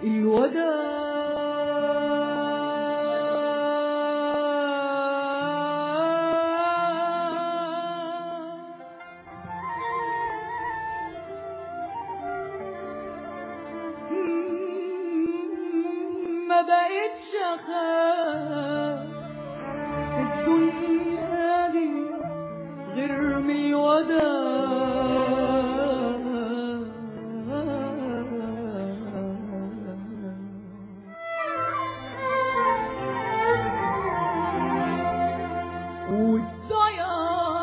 الوداع ما بقتش اخاف في الدنيا دي غير من الوداع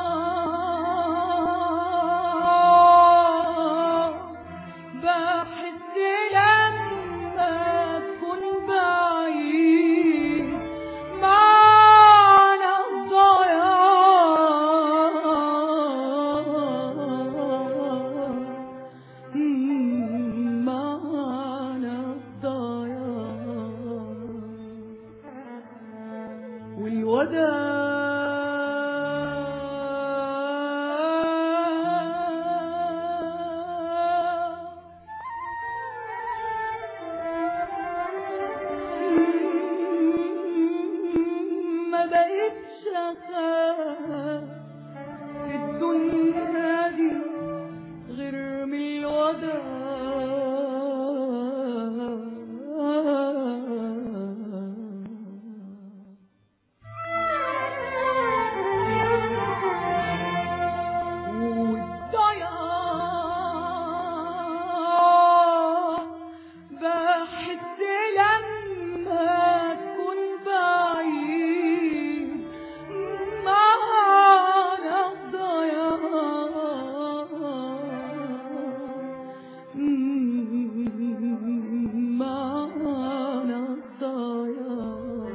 والضياع بحس لما تكون بعيد معنى الضياع معنى الضياع والوداع ما بقتش اخاف في الدنيا دي غير من الوداع والضياع بحس لما تكون بعيد معنى الضياع معنى الضياع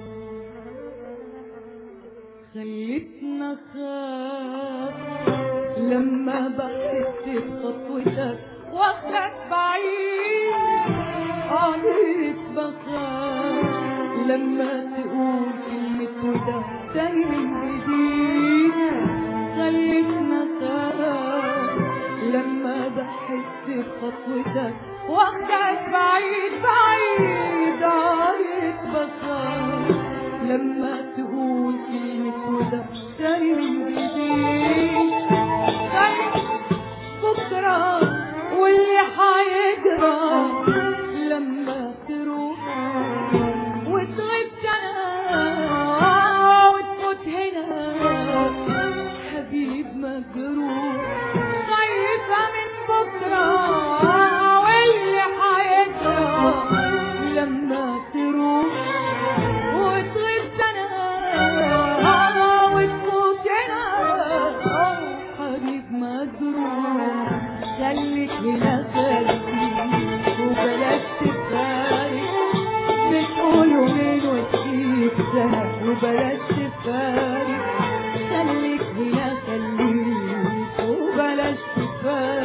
خلتنا خاف لما بحس بخطوتك واخدك بعيد عليك بخاف لما تقول كلمة وده تاني من جديد خلتنا خاف لما بحس بخطوتك واخدك بعيد بعيد عليك بخاف لما تقول كلمة وده تاني من جديد خايف بكرة واللي حيجرى لما تروح وتغيب سنة وتفوت هنا حبيب مجروح خايفة من بكرة واللي حيجرى لما تروح وتغيب سنة وتفوت هنا حبيب مجروح خليك هنا خليك وبلاش تفارق بتقولوا مين وتجيب سنة وبلاش تفارق خليك هنا خليك وبلاش تفارق